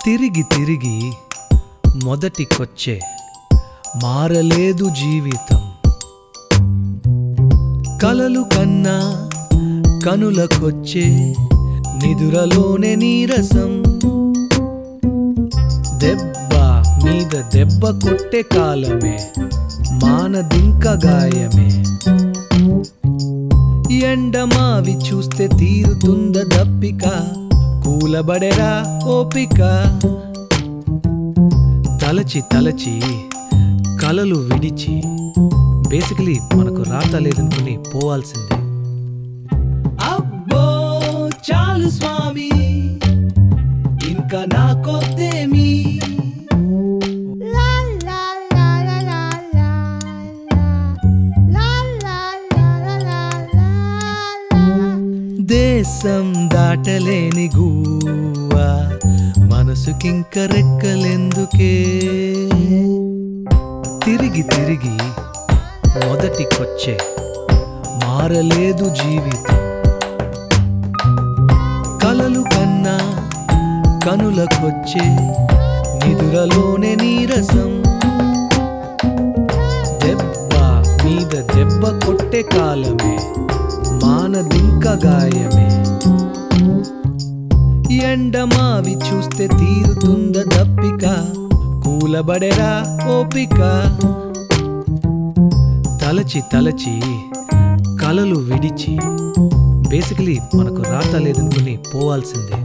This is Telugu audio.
తిరిగి తిరిగి మొదటికొచ్చే మారలేదు జీవితం కలలు కన్నా కనులకొచ్చే నిదురలోనే నీరసం దెబ్బ మీద దెబ్బ కొట్టే కాలమే మానదింక గాయమే ఎండమావి చూస్తే తీరుతుంద దప్పిక కూలబడెరా ఓపిక తలచి తలచి కలలు విడిచి బేసికలీ మనకు రాత లేదనుకుని పోవాల్సిందే అబ్బో చాలు స్వామి ఇంకా నాకొద్దేమీ La la la la la la la la la la la la la దేశం దాటలేని గువ్వా మనసుకింక రెక్కలెందుకే తిరిగి తిరిగి మొదటికొచ్చే మారలేదు జీవితం కలలు కన్నా కనులకొచ్చే నిదురలోనే నీరసం దెబ్బ మీద దెబ్బ కొట్టే కాలమే మానదింక గాయమే ఎండమావి చూస్తే తీరుతుంద దప్పిక కూలబడెరా ఓపిక తలచి తలచి కలలు విడిచి బేసికలీ మనకు రాత లేదనుకుని పోవాల్సిందే